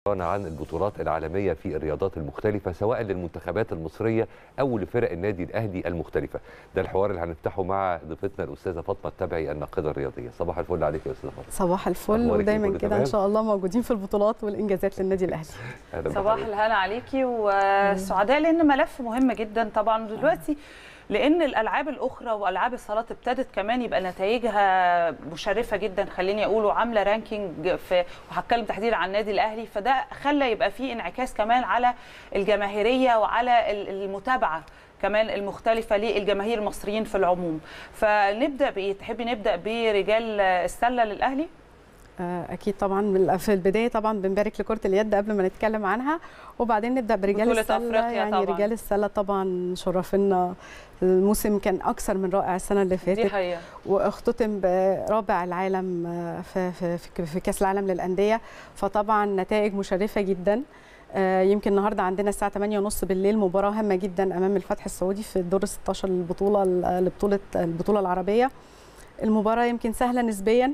عن البطولات العالميه في الرياضات المختلفه سواء للمنتخبات المصريه او لفرق النادي الاهلي المختلفه ده الحوار اللي هنفتحه مع ضيفتنا الاستاذه فاطمه التبعي الناقده الرياضيه صباح الفل عليك يا استاذه فاطمه صباح الفل أخبارك إيه؟ ودايما كله كده تمام؟ ان شاء الله موجودين في البطولات والانجازات للنادي الاهلي أهلا صباح بحضرتك. الهنا عليكي وسعداء لان ملف مهم جدا طبعا دلوقتي لان الالعاب الاخرى والعاب الصالات ابتدت كمان يبقى نتائجها مشرفه جدا خليني اقول وعامله رانكينج في وهتكلم تحديدا عن النادي الاهلي فده خلى يبقى فيه انعكاس كمان على الجماهيريه وعلى ال- المتابعه كمان المختلفه للجماهير المصريين في العموم فنبدا بايه تحبي نبدا برجال السله للاهلي آه، اكيد طبعا من- في البدايه طبعا بنبارك لكره اليد قبل ما نتكلم عنها وبعدين نبدا برجال بطولة السله أفريقيا يعني طبعاً. رجال السله طبعا شرفنا الموسم كان اكثر من رائع السنه اللي دي فاتت حقيقه واختتم برابع العالم آه، في في في- في كاس العالم للانديه فطبعا نتائج مشرفه جدا آه، يمكن النهارده عندنا الساعه 8:30 بالليل مباراه هامه جدا امام الفتح السعودي في الدور 16 للبطوله لبطوله البطوله العربيه المباراه يمكن سهله نسبيا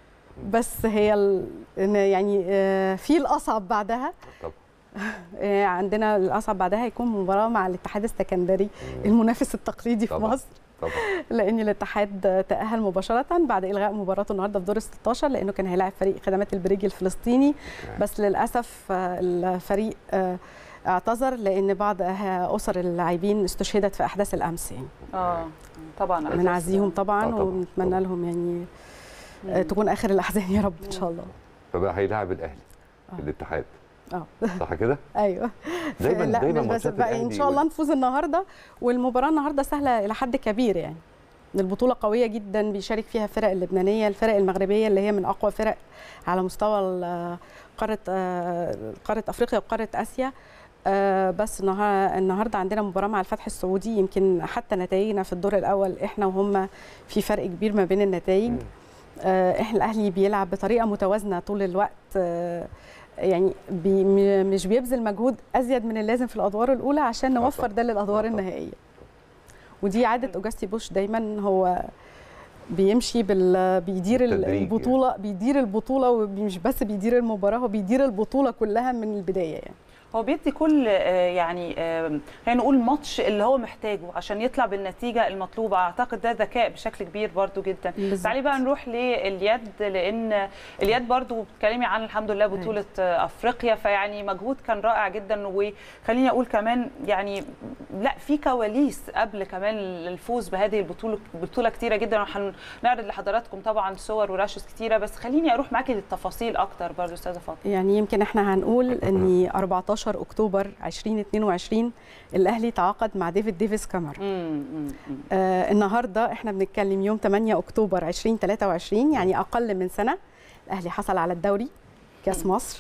بس هي ال- إن يعني آه، في الاصعب بعدها طب آه، عندنا الاصعب بعدها هيكون مباراه مع الاتحاد السكندري المنافس التقليدي في طبعاً. مصر طبعا لان الاتحاد تاهل مباشره بعد الغاء مباراته النهارده في دور ال 16 لانه كان هيلاعب فريق خدمات البريج الفلسطيني بس للاسف آه، الفريق آه، اعتذر لان بعض آه، اسر اللاعبين استشهدت في احداث الامس يعني اه طبعا بنعزيهم طبعا آه، طبعاً، ونتمنى طبعاً. لهم يعني آه، مم. تكون اخر الاحزان يا رب ان شاء الله فبقى هيلاعب الاهلي آه. في الاتحاد اه صح كده؟ ايوه دايما لا دايما مش بس ماتشات بقى ان الأهلي شاء الله وال- نفوز النهارده والمباراه النهارده سهله الى حد كبير يعني البطولة قوية جدا بيشارك فيها الفرق اللبنانية الفرق المغربية اللي هي من أقوى فرق على مستوى ال- قارة آه، قارة أفريقيا وقارة آسيا آه، بس النها- النهارده عندنا مباراة مع الفتح السعودي يمكن حتى نتائجنا في الدور الأول إحنا وهم في فرق كبير ما بين النتائج مم. آه، احنا الاهلي بيلعب بطريقه متوازنه طول الوقت آه، يعني بي م- مش بيبذل مجهود ازيد من اللازم في الادوار الاولى عشان آه نوفر طبعاً. ده للادوار آه طبعاً. النهائيه ودي عاده اوجاستي بوش دايما هو بيمشي بال بيدير ال- بالتدريج البطوله بيدير البطوله ومش بس بيدير المباراه هو بيدير البطوله كلها من البدايه يعني هو بيدي كل آه، يعني آه، خلينا نقول ماتش اللي هو محتاجه عشان يطلع بالنتيجه المطلوبه اعتقد ده ذكاء بشكل كبير برضو جدا بالظبط. تعالي بقى نروح لليد لان اليد برضو بتتكلمي عن الحمد لله بطوله آه، افريقيا فيعني مجهود كان رائع جدا وخليني اقول كمان يعني لا في كواليس قبل كمان الفوز بهذه البطوله بطوله كتيره جدا وهنعرض لحضراتكم طبعا صور وراشز كتيره بس خليني اروح معاكي للتفاصيل اكتر برضو استاذه فاطمه يعني يمكن احنا هنقول ان 14 اكتوبر 2022 الاهلي تعاقد مع ديفيد ديفيس كاميرا مم، مم، مم. آه النهارده احنا بنتكلم يوم 8 اكتوبر 2023 يعني اقل من سنه الاهلي حصل على الدوري كاس مصر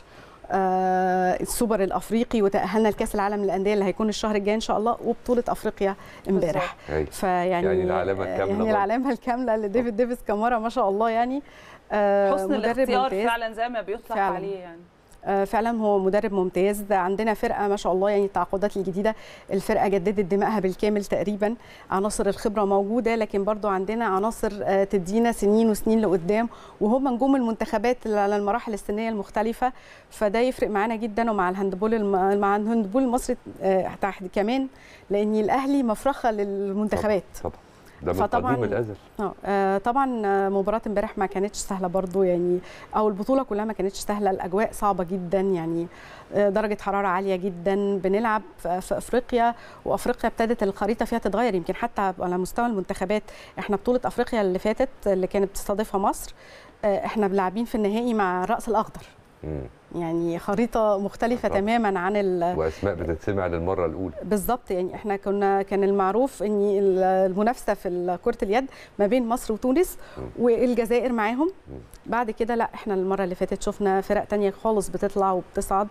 آه السوبر الافريقي وتاهلنا لكاس العالم للانديه اللي هيكون الشهر الجاي ان شاء الله وبطوله افريقيا امبارح هاي. فيعني يعني العلامة الكاملة يعني برضه. العلامه الكامله لديفيد ديفيس كامارا ما شاء الله يعني آه حسن مدرب الاختيار ممتاز. فعلا زي ما بيطلق فعلاً. عليه يعني آه، فعلا هو مدرب ممتاز عندنا فرقه ما شاء الله يعني التعاقدات الجديده الفرقه جددت دمائها بالكامل تقريبا عناصر الخبره موجوده لكن برضو عندنا عناصر آه، تدينا سنين وسنين لقدام وهم نجوم المنتخبات اللي على المراحل السنيه المختلفه فده يفرق معانا جدا ومع الهاندبول الم... مع الهاندبول المصري آه، تحت كمان لان الاهلي مفرخه للمنتخبات طبعا ده من فطبعاً- قديم الازل اه آه، طبعا آه، مباراه امبارح ما كانتش سهله برضو يعني او البطوله كلها ما كانتش سهله الاجواء صعبه جدا يعني آه، درجه حراره عاليه جدا بنلعب في في افريقيا وافريقيا ابتدت الخريطه فيها تتغير يمكن حتى على مستوى المنتخبات احنا بطوله افريقيا اللي فاتت اللي كانت بتستضيفها مصر آه، احنا لاعبين في النهائي مع الراس الاخضر مم. يعني خريطه مختلفه طبعاً. تماما عن ال واسماء بتتسمع للمره الاولى بالظبط يعني احنا كنا كان المعروف ان المنافسه في كره اليد ما بين مصر وتونس والجزائر معاهم بعد كده لا احنا المره اللي فاتت شفنا فرق تانية خالص بتطلع وبتصعد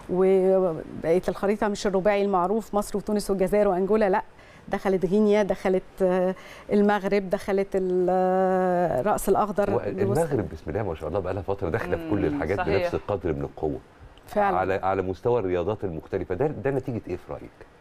وبقت الخريطه مش الرباعي المعروف مصر وتونس والجزائر وانجولا لا دخلت غينيا دخلت آه، المغرب دخلت ال- آه، الراس الاخضر المغرب بسم الله ما شاء الله بقى لها فتره داخله في كل مم، الحاجات صحيح. بنفس القدر من القوه فعلا على على مستوى الرياضات المختلفه ده ده نتيجه ايه في رايك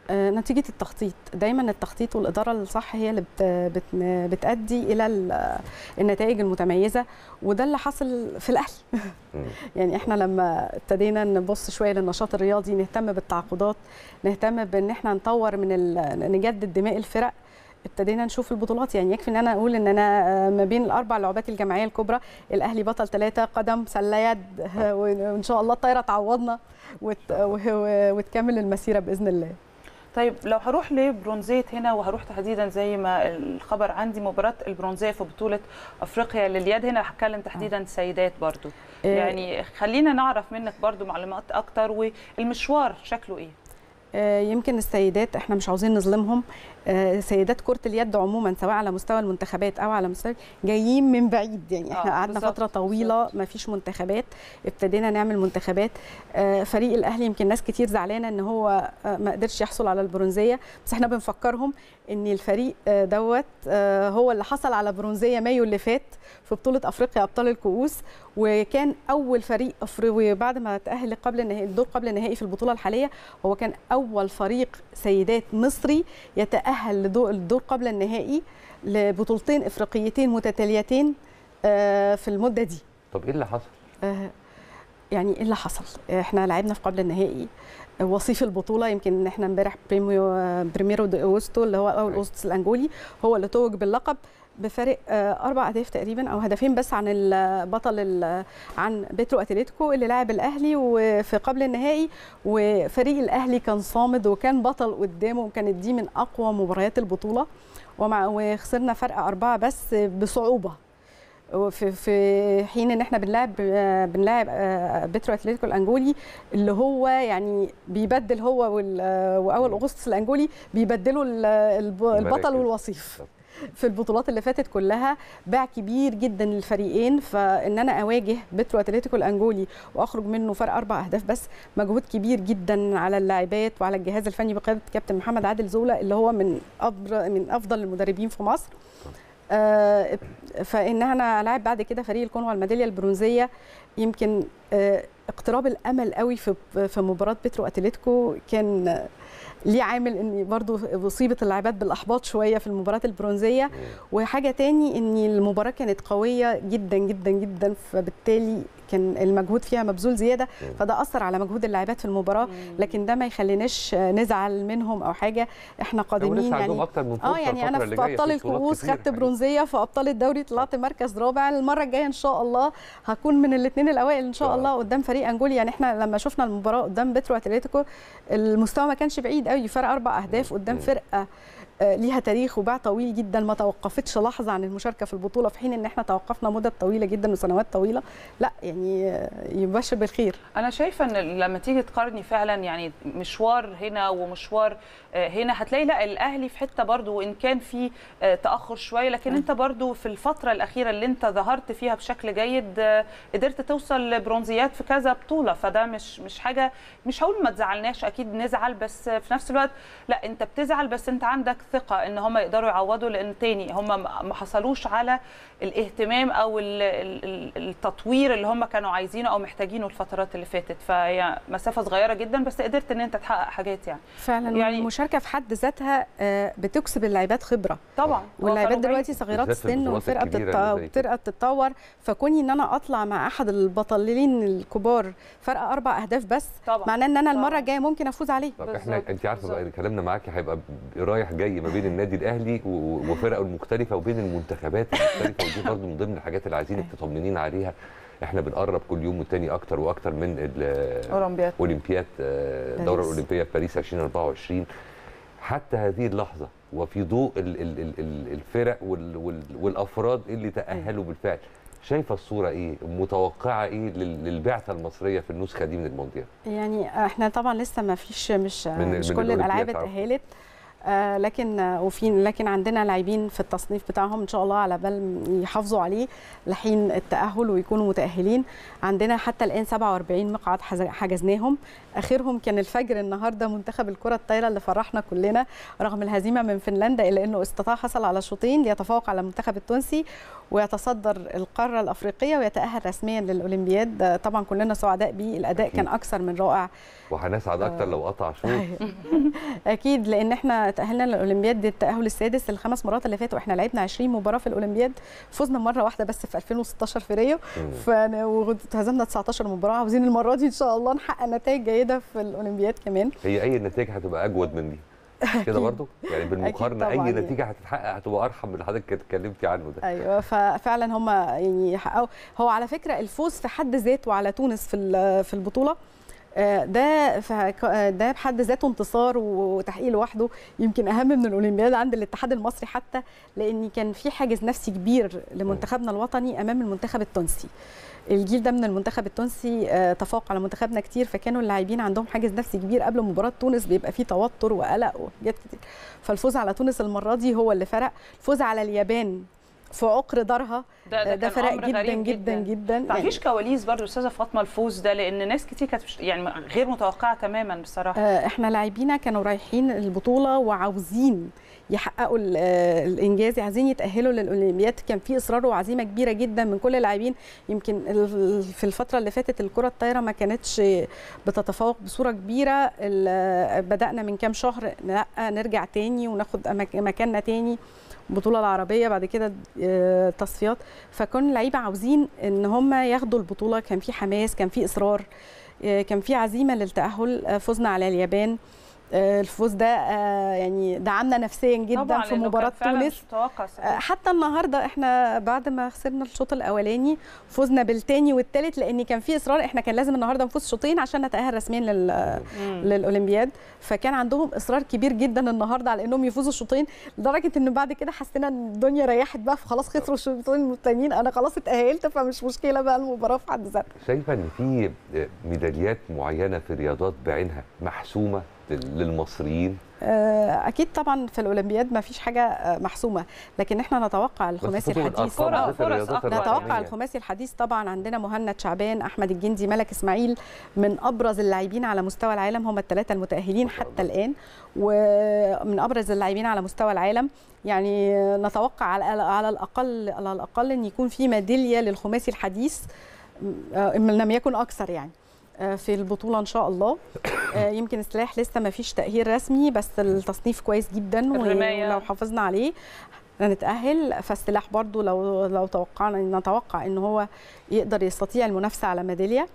آه، نتيجة التخطيط دايما التخطيط والإدارة الصح هي اللي بت بت بتأدي إلى ال- النتائج المتميزة وده اللي حصل في الأهلي مم. يعني احنا لما ابتدينا نبص شوية للنشاط الرياضي نهتم بالتعاقدات نهتم بان احنا نطور من ال- نجدد دماء الفرق ابتدينا نشوف البطولات يعني يكفي ان انا اقول ان انا آه، ما بين الاربع لعبات الجماعيه الكبرى الاهلي بطل ثلاثه قدم سله يد وان شاء الله الطايره تعوضنا وت... وه- وتكمل المسيره باذن الله طيب لو هروح لبرونزيه هنا وهروح تحديدا زي ما الخبر عندي مباراه البرونزيه في بطوله افريقيا لليد هنا هتكلم تحديدا سيدات برضو آه، يعني خلينا نعرف منك برضو معلومات اكتر والمشوار شكله ايه آه، يمكن السيدات احنا مش عاوزين نظلمهم آه، سيدات كرة اليد عموما سواء على مستوى المنتخبات او على مستوى جايين من بعيد يعني احنا آه، قعدنا بالظبط، فترة طويلة بالظبط. ما فيش منتخبات ابتدينا نعمل منتخبات آه، فريق الاهلي يمكن ناس كتير زعلانة ان هو آه، ما قدرش يحصل على البرونزية بس احنا بنفكرهم ان الفريق آه، دوت آه، هو اللي حصل على برونزية مايو اللي فات في بطولة افريقيا ابطال الكؤوس وكان اول فريق افريقي بعد ما تاهل قبل النهائي الدور قبل النهائي في البطوله الحاليه هو كان اول فريق سيدات مصري يتاهل لدور الدور قبل النهائي لبطولتين افريقيتين متتاليتين آه، في المده دي طب ايه اللي حصل؟ آه، يعني ايه اللي حصل احنا لعبنا في قبل النهائي وصيف البطوله يمكن ان احنا امبارح بريميو بريميرو دي اوستو اللي هو اول أيوة. اوستس الانجولي هو اللي توج باللقب بفارق آه، اربع اهداف تقريبا او هدفين بس عن البطل ال- عن بيترو اتلتيكو اللي لاعب الاهلي وفي قبل النهائي وفريق الاهلي كان صامد وكان بطل قدامه وكانت دي من اقوى مباريات البطوله ومع وخسرنا فرق اربعه بس بصعوبه وفي في حين ان احنا بنلعب آه، بنلعب آه، بيترو اتلتيكو الانجولي اللي هو يعني بيبدل هو وال- آه، واول اغسطس الانجولي بيبدلوا ال- الب- البطل المراكز. والوصيف في البطولات اللي فاتت كلها باع كبير جدا للفريقين فان انا اواجه بيترو اتلتيكو الانجولي واخرج منه فرق اربع اهداف بس مجهود كبير جدا على اللاعبات وعلى الجهاز الفني بقياده كابتن محمد عادل زولا اللي هو من أبر من افضل المدربين في مصر آه، فان انا العب بعد كده فريق الكونغو على الميداليه البرونزيه يمكن آه، اقتراب الامل قوي في في مباراه بيترو اتلتيكو كان آه، ليه عامل ان برضو اصيبت اللاعبات بالاحباط شويه في المباراه البرونزيه وحاجه تاني ان المباراه كانت قويه جدا جدا جدا فبالتالي كان المجهود فيها مبذول زياده فده اثر على مجهود اللاعبات في المباراه لكن ده ما يخليناش نزعل منهم او حاجه احنا قادمين ولسه عندهم يعني اكتر من فرصه اه يعني انا الفترة اللي في جاية ابطال بطولات الكؤوس كتير خدت حقيقي. برونزيه في ابطال الدوري طلعت مركز رابع المره الجايه ان شاء الله هكون من الاثنين الاوائل ان شاء آه. الله قدام فريق انجولي يعني احنا لما شفنا المباراه قدام بيترو اتلتيكو المستوى ما كانش بعيد قوي فرق اربع اهداف قدام مم. فرقه آه، ليها تاريخ وباع طويل جدا ما توقفتش لحظه عن المشاركه في البطوله في حين ان احنا توقفنا مدد طويله جدا وسنوات طويله لا يعني آه، يبشر بالخير انا شايفه ان لما تيجي تقارني فعلا يعني مشوار هنا ومشوار آه، هنا هتلاقي لا الاهلي في حته برضو وان كان في آه، تاخر شويه لكن آه. انت برضو في الفتره الاخيره اللي انت ظهرت فيها بشكل جيد آه، قدرت توصل لبرونزيات في كذا بطوله فده مش مش حاجه مش هقول ما تزعلناش اكيد نزعل بس في نفس الوقت لا انت بتزعل بس انت عندك ثقه ان هم يقدروا يعوضوا لان تاني هم ما ما حصلوش على الاهتمام او ال- ال- ال- التطوير اللي هم كانوا عايزينه او محتاجينه الفترات اللي فاتت فهي مسافه صغيره جدا بس قدرت ان انت تحقق حاجات يعني فعلا يعني- يعني المشاركه في حد ذاتها آه، بتكسب اللاعبات خبره طبعا هو واللاعبات كانوا دلوقتي صغيرات بالذات في السن البطولات والفرقه الكبيرة بتت- اللي زي كده. بتبقى بتتطور فكوني ان انا اطلع مع احد البطلين الكبار فرق اربع اهداف بس طبعا معناه ان انا طبعاً. المره الجايه ممكن افوز عليه طب احنا بالظبط، انت عارفه بقى بالظبط. كلامنا معاكي هيبقى ب- رايح جاي ما بين النادي الاهلي و- و- وفرقه المختلفه وبين المنتخبات المختلفه ودي برضه من ضمن الحاجات اللي عايزينك تطمنين عليها احنا بنقرب كل يوم والتاني اكتر واكتر من ال- اولمبياد اولمبياد آه، الدوره باريس. الاولمبيه في باريس 2024 حتى هذه اللحظه وفي ضوء ال- ال- ال- ال- الفرق وال- وال- والافراد اللي تاهلوا بالفعل شايفه الصوره ايه متوقعه ايه لل- للبعثه المصريه في النسخه دي من المونديال يعني احنا طبعا لسه ما فيش مش من- مش من كل الالعاب الأولمبياد عفواً. اتاهلت آه لكن آه وفي لكن عندنا لاعبين في التصنيف بتاعهم ان شاء الله على بال يحافظوا عليه لحين التاهل ويكونوا متاهلين عندنا حتى الان 47 مقعد حز- حجزناهم اخرهم كان الفجر النهارده منتخب الكره الطايره اللي فرحنا كلنا رغم الهزيمه من فنلندا الا انه استطاع حصل على شوطين ليتفوق على المنتخب التونسي ويتصدر القاره الافريقيه ويتاهل رسميا للاولمبياد آه، طبعا كلنا سعداء بيه الاداء أكيد. كان اكثر من رائع وهنسعد اكتر لو قطع شوط اكيد لان احنا تاهلنا للاولمبياد دي التاهل السادس الخمس مرات اللي فاتوا احنا لعبنا 20 مباراه في الاولمبياد فزنا مره واحده بس في 2016 في ريو مم. فن- وهزمنا 19 مباراه عاوزين المره دي ان شاء الله نحقق نتائج جيده في الاولمبياد كمان هي اي نتائج هتبقى اجود من دي مش كده أكيد. برضو يعني بالمقارنه طبعاً اي يعني. نتيجه هتتحقق هتبقى ارحم من اللي حضرتك اتكلمتي عنه ده ايوه ففعلا هم يعني حققوا هو على فكره الفوز في حد ذاته على تونس في ال- في البطوله آه، ده ف- آه، ده بحد ذاته انتصار وتحقيق لوحده يمكن اهم من الاولمبياد عند الاتحاد المصري حتى لان كان في حاجز نفسي كبير لمنتخبنا الوطني امام المنتخب التونسي الجيل ده من المنتخب التونسي آه، تفوق على منتخبنا كتير فكانوا اللاعبين عندهم حاجز نفسي كبير قبل مباراه تونس بيبقى فيه توتر وقلق وحاجات كتير فالفوز على تونس المره دي هو اللي فرق الفوز على اليابان في عقر دارها ده ده, ده كان فرق أمر جدا غريب جدا جدا ما فيش كواليس برضو استاذه فاطمه الفوز ده لان ناس كتير كانت مش- يعني غير متوقعه تماما بصراحه آه، احنا لاعبينا كانوا رايحين البطوله وعاوزين يحققوا ال- آه، الانجاز عايزين يتاهلوا للاولمبياد كان في اصرار وعزيمه كبيره جدا من كل اللاعبين يمكن ال- في الفتره اللي فاتت الكره الطايره ما كانتش بتتفوق بصوره كبيره ال- بدانا من كام شهر لا نرجع تاني وناخد أماك- مكاننا تاني البطوله العربيه بعد كده آه، تصفيات فكان اللعيبه عاوزين ان هم ياخدوا البطوله كان في حماس كان في اصرار آه، كان في عزيمه للتاهل آه، فزنا على اليابان آه، الفوز ده آه، يعني دعمنا نفسيا جدا طبعا في لأنه مباراه كان فعلاً تونس مش متوقع آه، صحيح. حتى النهارده احنا بعد ما خسرنا الشوط الاولاني فزنا بالتاني والتالت لان كان في اصرار احنا كان لازم النهارده نفوز شوطين عشان نتاهل رسميا لل مم. للاولمبياد فكان عندهم اصرار كبير جدا النهارده على انهم يفوزوا الشوطين لدرجه ان بعد كده حسينا ان الدنيا ريحت بقى فخلاص خسروا الشوطين التانيين انا خلاص اتاهلت فمش مشكله بقى المباراه في حد ذاتها شايفه ان في ميداليات معينه في رياضات بعينها محسومه لل- للمصريين آه، اكيد طبعا في الاولمبياد ما فيش حاجه آه، محسومه لكن احنا نتوقع بس الخماسي خطوة الحديث الأرقام فرص- بالذات في فرص الرياضات أكبر. نتوقع الرقمية. الخماسي الحديث طبعا عندنا مهند شعبان احمد الجندي ملك اسماعيل من ابرز اللاعبين على مستوى العالم هم الثلاثه المتاهلين ما شاء حتى الله. الان ومن ابرز اللاعبين على مستوى العالم يعني نتوقع على على الاقل على الاقل ان يكون في ميداليه للخماسي الحديث آه، ان لم يكن اكثر يعني آه، في البطوله ان شاء الله آه، يمكن السلاح لسه ما فيش تاهيل رسمي بس التصنيف كويس جدا الرماية. ولو حافظنا عليه هنتاهل فالسلاح برضو لو لو توقعنا نتوقع ان هو يقدر يستطيع المنافسه على ميداليه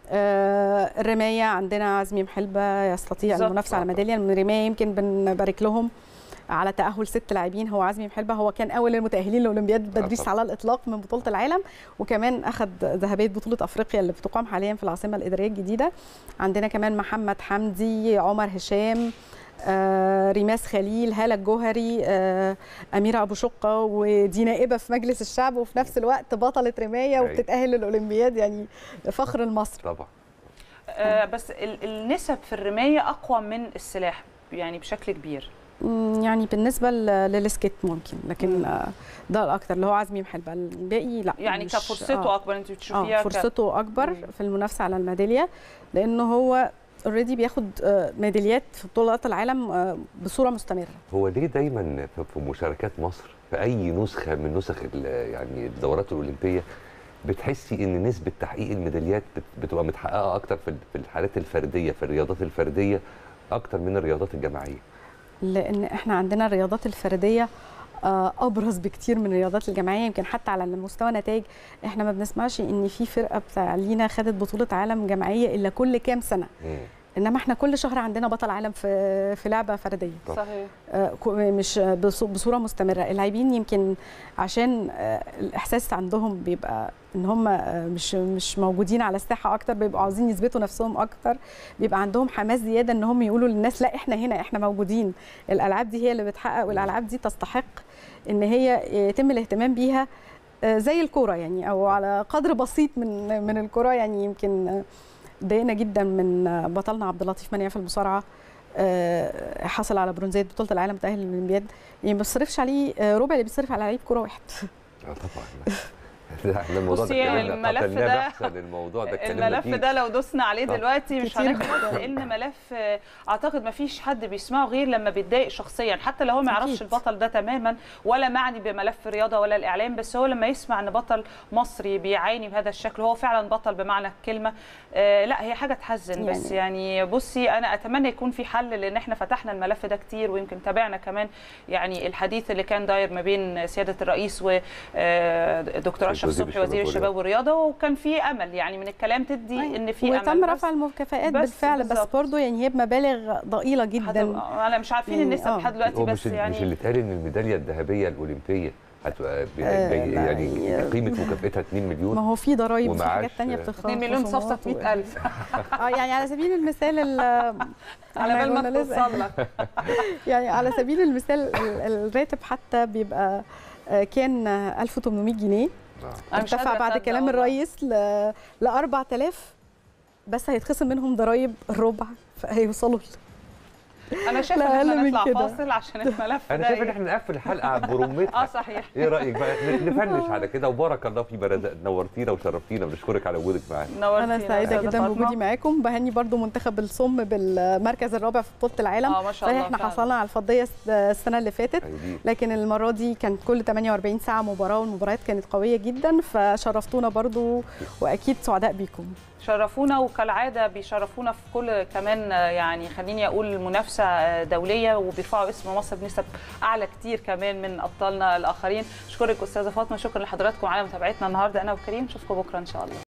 آه، الرمايه عندنا عزمي محلبه يستطيع بالظبط. المنافسه على ميداليه الرمايه يمكن بنبارك لهم على تاهل ست لاعبين هو عزمي محلبه هو كان اول المتاهلين لاولمبياد باريس طبعا. على الاطلاق من بطوله العالم وكمان اخذ ذهبيه بطوله افريقيا اللي بتقام حاليا في العاصمه الاداريه الجديده عندنا كمان محمد حمدي عمر هشام آه، ريماس خليل هالة الجوهري آه، أميرة أبو شقة ودي نائبة في مجلس الشعب وفي نفس الوقت بطلة رماية أيوة. وبتتأهل للأولمبياد يعني فخر لمصر طبعا آه بس ال- النسب في الرمايه اقوى من السلاح يعني بشكل كبير مم، يعني بالنسبة ل- للسكيت ممكن لكن آه، ده الأكتر اللي هو عزمي محلبة الباقي لا يعني مش- كفرصته آه. اكبر انت بتشوفيها اه ك- فرصته اكبر مم. في المنافسه على الميداليه لانه هو اوريدي بياخد آه، ميداليات في بطولات العالم آه، بصوره مستمره هو ليه دايما في- في مشاركات مصر في اي نسخه من نسخ ال- يعني الدورات الاولمبيه بتحسي ان نسبه تحقيق الميداليات بت- بتبقى متحققه اكتر في ال- في الحالات الفرديه في الرياضات الفرديه اكتر من الرياضات الجماعيه لان احنا عندنا الرياضات الفرديه آه، ابرز بكتير من الرياضات الجماعيه يمكن حتى على مستوى نتائج احنا ما بنسمعش ان في فرقه بتاع لينا خدت بطوله عالم جماعيه الا كل كام سنه مم. انما احنا كل شهر عندنا بطل عالم في في لعبه فرديه صحيح آه، كو- مش بص- بصوره مستمره اللاعبين يمكن عشان آه، الاحساس عندهم بيبقى ان هم آه، مش مش موجودين على الساحه اكتر بيبقوا عاوزين يثبتوا نفسهم اكتر بيبقى عندهم حماس زياده ان هم يقولوا للناس لا احنا هنا احنا موجودين الالعاب دي هي اللي بتحقق والالعاب دي تستحق ان هي يتم الاهتمام بيها آه، زي الكوره يعني او على قدر بسيط من من الكوره يعني يمكن آه، ضايقنا جدا من آه، بطلنا عبد اللطيف منيع في المصارعه آه، حصل على برونزيه بطوله العالم تاهل للاولمبياد يعني ما بيصرفش عليه آه، ربع اللي بيصرف على لعيب كوره واحد اه طبعا لا احنا الموضوع ده بصي، اتكلمنا الملف قتلناه ده- بحثا الموضوع ده اتكلمنا الملف فيه. ده لو دوسنا عليه طب. دلوقتي مش كتير هنخلص لان ملف آه، اعتقد ما فيش حد بيسمعه غير لما بيتضايق شخصيا حتى لو هو ما يعرفش أكيد. البطل ده تماما ولا معني بملف الرياضه ولا الاعلام بس هو لما يسمع ان بطل مصري بيعاني بهذا الشكل هو فعلا بطل بمعنى الكلمه آه، لا هي حاجه تحزن بس يعني بصي انا اتمنى يكون في حل لان احنا فتحنا الملف ده كتير ويمكن تابعنا كمان يعني الحديث اللي كان داير ما بين سياده الرئيس ودكتور اشرف وزير صبحي وزير الشباب الشباب والرياضه وكان في امل يعني من الكلام تدي أيوة. ان في امل وتم بس رفع المكافآت بس بالفعل بس بالظبط. برضه يعني هي بمبالغ ضئيله جدا هتبقى انا مش عارفين يعني النسب آه. لحد دلوقتي هو بس مش مش يعني اللي اتقال ان الميداليه الذهبيه الاولمبيه هتبقى ب- آه، ب- لا، يعني هي- قيمه مكافاتها 2 ما مليون هو في ضرايب وفي ومعاش- حاجات تانية بتخصم 2 مليون صفصه خصومات و- 100000 اه يعني على سبيل المثال ال- على بال ما كنا لسه- توصل لك يعني على سبيل المثال ال- الراتب حتى بيبقى آه، كان 1800 جنيه أنا مش ارتفع قادرة بعد أصدق كلام والله. الرئيس ل ل 4000 بس هيتخصم منهم ضرايب الربع فهيوصلوا ل- انا شايفه لا، ان احنا أقل من نطلع كده. فاصل عشان الملف انا ده شايف ان إيه؟ احنا نقفل الحلقه اه برمتها صحيح ايه رايك بقى نفنش على كده وبارك الله في برزق نورتينا وشرفتينا بنشكرك على وجودك معانا نورتينا انا سعيده أستاذة جدا فاطمة. بوجودي معاكم بهني برضو منتخب الصم بالمركز الرابع في بطوله العالم اه ما شاء الله صحيح احنا فعلاً. حصلنا على الفضيه الس- السنه اللي فاتت هيدي. لكن المره دي كانت كل 48 ساعه مباراه والمباريات كانت قويه جدا فشرفتونا برضو واكيد سعداء بيكم شرفونا وكالعاده بيشرفونا في كل كمان آه، يعني خليني اقول منافسه آه، دوليه وبيرفعوا اسم مصر بنسب اعلى كتير كمان من ابطالنا الاخرين اشكرك استاذه فاطمه شكرا لحضراتكم على متابعتنا النهارده انا وكريم نشوفكم بكره ان شاء الله